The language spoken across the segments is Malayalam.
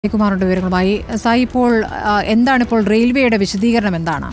കുമാറുണ്ട് വിവരങ്ങളുമായി സായി ഇപ്പോൾ ആ, എന്താണ് ഇപ്പോൾ റെയിൽവേയുടെ വിശദീകരണം എന്താണ്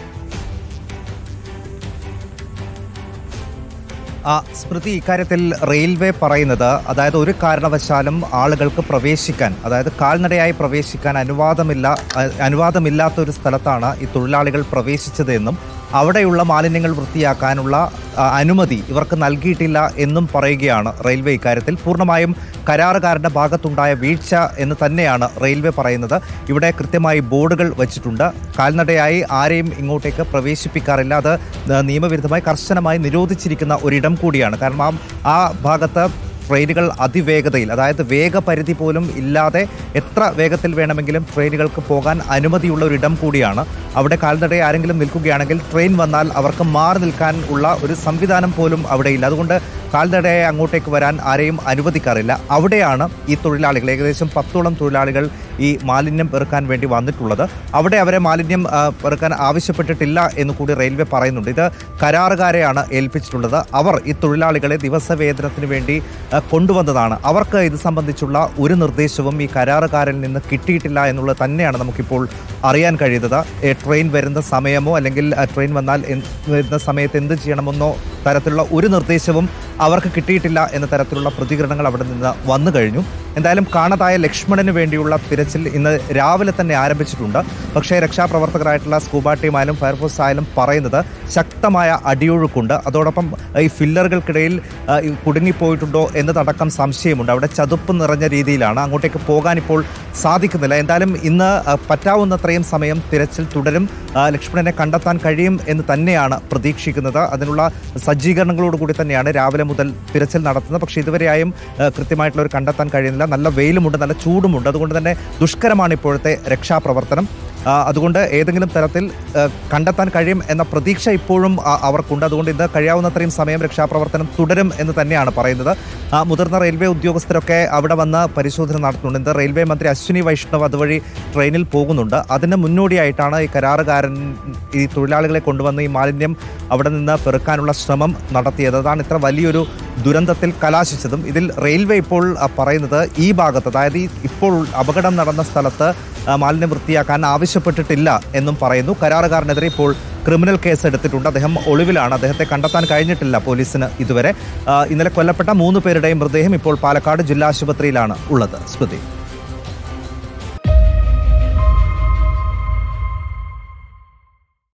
ആ സ്മൃതി ഇക്കാര്യത്തിൽ റെയിൽവേ പറയുന്നത് അതായത് ഒരു കാരണവശാലും ആളുകൾക്ക് പ്രവേശിക്കാൻ അതായത് കാൽനടയായി പ്രവേശിക്കാൻ അനുവാദമില്ല അ- അനുവാദമില്ലാത്ത ഒരു സ്ഥലത്താണ് ഈ തൊഴിലാളികൾ പ്രവേശിച്ചത് എന്നും അവിടെയുള്ള മാലിന്യങ്ങൾ വൃത്തിയാക്കാനുള്ള ആ, അനുമതി ഇവർക്ക് നൽകിയിട്ടില്ല എന്നും പറയുകയാണ് റെയിൽവേ ഇക്കാര്യത്തിൽ പൂർണ്ണമായും കരാറുകാരന്റെ ഭാഗത്തുണ്ടായ വീഴ്ച എന്ന് തന്നെയാണ് റെയിൽവേ പറയുന്നത് ഇവിടെ കൃത്യമായി ബോർഡുകൾ വെച്ചിട്ടുണ്ട് കാൽനടയായി ആരെയും ഇങ്ങോട്ടേക്ക് പ്രവേശിപ്പിക്കാറില്ല അത് നിയമവിരുദ്ധമായി കർശനമായി നിരോധിച്ചിരിക്കുന്ന ഒരിടം കൂടിയാണ് കാരണം ആ ആ ഭാഗത്ത് ട്രെയിനുകൾ അതിവേഗതയിൽ അതായത് വേഗപരിധി പോലും ഇല്ലാതെ എത്ര വേഗത്തിൽ വേണമെങ്കിലും ട്രെയിനുകൾക്ക് പോകാൻ അനുമതിയുള്ള ഒരിടം കൂടിയാണ് അവിടെ കാൽനടയെ ആരെങ്കിലും നിൽക്കുകയാണെങ്കിൽ ട്രെയിൻ വന്നാൽ അവർക്ക് മാറി നിൽക്കാൻ ഉള്ള ഒരു സംവിധാനം പോലും അവിടെയില്ല അതുകൊണ്ട് കാൽനടയെ അങ്ങോട്ടേക്ക് വരാൻ ആരെയും അനുവദിക്കാറില്ല അവിടെയാണ് ഈ തൊഴിലാളികൾ ഏകദേശം പത്തോളം തൊഴിലാളികൾ ഈ മാലിന്യം പെറുക്കാൻ വേണ്ടി വന്നിട്ടുള്ളത് അവിടെ അവരെ മാലിന്യം ആ, പെറുക്കാൻ ആവശ്യപ്പെട്ടിട്ടില്ല എന്ന് കൂടി റെയിൽവേ പറയുന്നുണ്ട് ഇത് കരാറുകാരെയാണ് ഏൽപ്പിച്ചിട്ടുള്ളത് അവർ ഈ തൊഴിലാളികളെ ദിവസവേതനത്തിന് വേണ്ടി ആ, കൊണ്ടുവന്നതാണ് അവർക്ക് ഇത് സംബന്ധിച്ചുള്ള ഒരു നിർദ്ദേശവും ഈ കരാറുകാരിൽ നിന്ന് കിട്ടിയിട്ടില്ല എന്നുള്ളത് തന്നെയാണ് നമുക്കിപ്പോൾ അറിയാൻ കഴിയുന്നത് ഏ, ട്രെയിൻ വരുന്ന സമയമോ അല്ലെങ്കിൽ ആ, ട്രെയിൻ വന്നാൽ എന്ത് വരുന്ന സമയത്ത് എന്ത് ചെയ്യണമെന്നോ തരത്തിലുള്ള ഒരു നിർദ്ദേശവും അവർക്ക് കിട്ടിയിട്ടില്ല എന്ന തരത്തിലുള്ള പ്രതികരണങ്ങൾ അവിടെ നിന്ന് വന്നു കഴിഞ്ഞു എന്തായാലും കാണാതായ ലക്ഷ്മണന് വേണ്ടിയുള്ള തിരച്ചിൽ ഇന്ന് രാവിലെ തന്നെ ആരംഭിച്ചിട്ടുണ്ട് പക്ഷേ രക്ഷാപ്രവർത്തകരായിട്ടുള്ള സ്കൂബ ടീം ആയാലും ഫയർഫോഴ്സ് ആയാലും പറയുന്നത് ശക്തമായ അടിയൊഴുക്കുണ്ട് അതോടൊപ്പം ഈ ഫില്ലറുകൾക്കിടയിൽ ആ, ഈ കുടുങ്ങിപ്പോയിട്ടുണ്ടോ എന്നതടക്കം സംശയമുണ്ട് അവിടെ ചതുപ്പ് നിറഞ്ഞ രീതിയിലാണ് അങ്ങോട്ടേക്ക് പോകാൻ ഇപ്പോൾ സാധിക്കുന്നില്ല എന്തായാലും ഇന്ന് ആ, പറ്റാവുന്നത്രയും സമയം തിരച്ചിൽ തുടരും ആ, ലക്ഷ്മണനെ കണ്ടെത്താൻ കഴിയും എന്ന് തന്നെയാണ് പ്രതീക്ഷിക്കുന്നത് അതിനുള്ള സജ്ജീകരണങ്ങളോട് കൂടി തന്നെയാണ് രാവിലെ മുതൽ തിരച്ചിൽ നടത്തുന്നത് പക്ഷേ ഇതുവരെയായും ആ, കൃത്യമായിട്ടുള്ള ഒരു കണ്ടെത്താൻ കഴിയുന്നില്ല നല്ല വെയിലുമുണ്ട് നല്ല ചൂടുമുണ്ട് അതുകൊണ്ട് തന്നെ ദുഷ്കരമാണ് ഇപ്പോഴത്തെ രക്ഷാപ്രവർത്തനം ആ, അതുകൊണ്ട് ഏതെങ്കിലും തരത്തിൽ ആ, കണ്ടെത്താൻ കഴിയും എന്ന പ്രതീക്ഷ ഇപ്പോഴും ആ, അവർക്കുണ്ട് അതുകൊണ്ട് ഇന്ന് കഴിയാവുന്നത്രയും സമയം രക്ഷാപ്രവർത്തനം തുടരും എന്ന് തന്നെയാണ് പറയുന്നത് ആ, മുതിർന്ന റെയിൽവേ ഉദ്യോഗസ്ഥരൊക്കെ അവിടെ വന്ന് പരിശോധന നടത്തുന്നുണ്ട് ഇന്ന് റെയിൽവേ മന്ത്രി അശ്വിനി വൈഷ്ണവ് അതുവഴി ട്രെയിനിൽ പോകുന്നുണ്ട് അതിന് മുന്നോടിയായിട്ടാണ് ഈ കരാറുകാരൻ ഈ തൊഴിലാളികളെ കൊണ്ടുവന്ന് ഈ മാലിന്യം അവിടെ നിന്ന് പെറുക്കാനുള്ള ശ്രമം നടത്തിയത് അതാണ് ഇത്ര വലിയൊരു ദുരന്തത്തിൽ കലാശിച്ചതും ഇതിൽ റെയിൽവേ ഇപ്പോൾ ആ, പറയുന്നത് ഈ ഭാഗത്ത് അതായത് ഈ ഇപ്പോൾ അപകടം നടന്ന സ്ഥലത്ത് ആ, മാലിന്യം വൃത്തിയാക്കാൻ ആവശ്യപ്പെട്ടിട്ടില്ല എന്നും പറയുന്നു കരാറുകാരനെതിരെ ഇപ്പോൾ ക്രിമിനൽ കേസ് എടുത്തിട്ടുണ്ട് അദ്ദേഹം ഒളിവിലാണ് അദ്ദേഹത്തെ കണ്ടെത്താൻ കഴിഞ്ഞിട്ടില്ല പോലീസിന് ഇതുവരെ ആ, ഇന്നലെ കൊല്ലപ്പെട്ട മൂന്ന് പേരുടെയും മൃതദേഹം ഇപ്പോൾ പാലക്കാട് ജില്ലാ ആശുപത്രിയിലാണ് ഉള്ളത് സ്മൃതി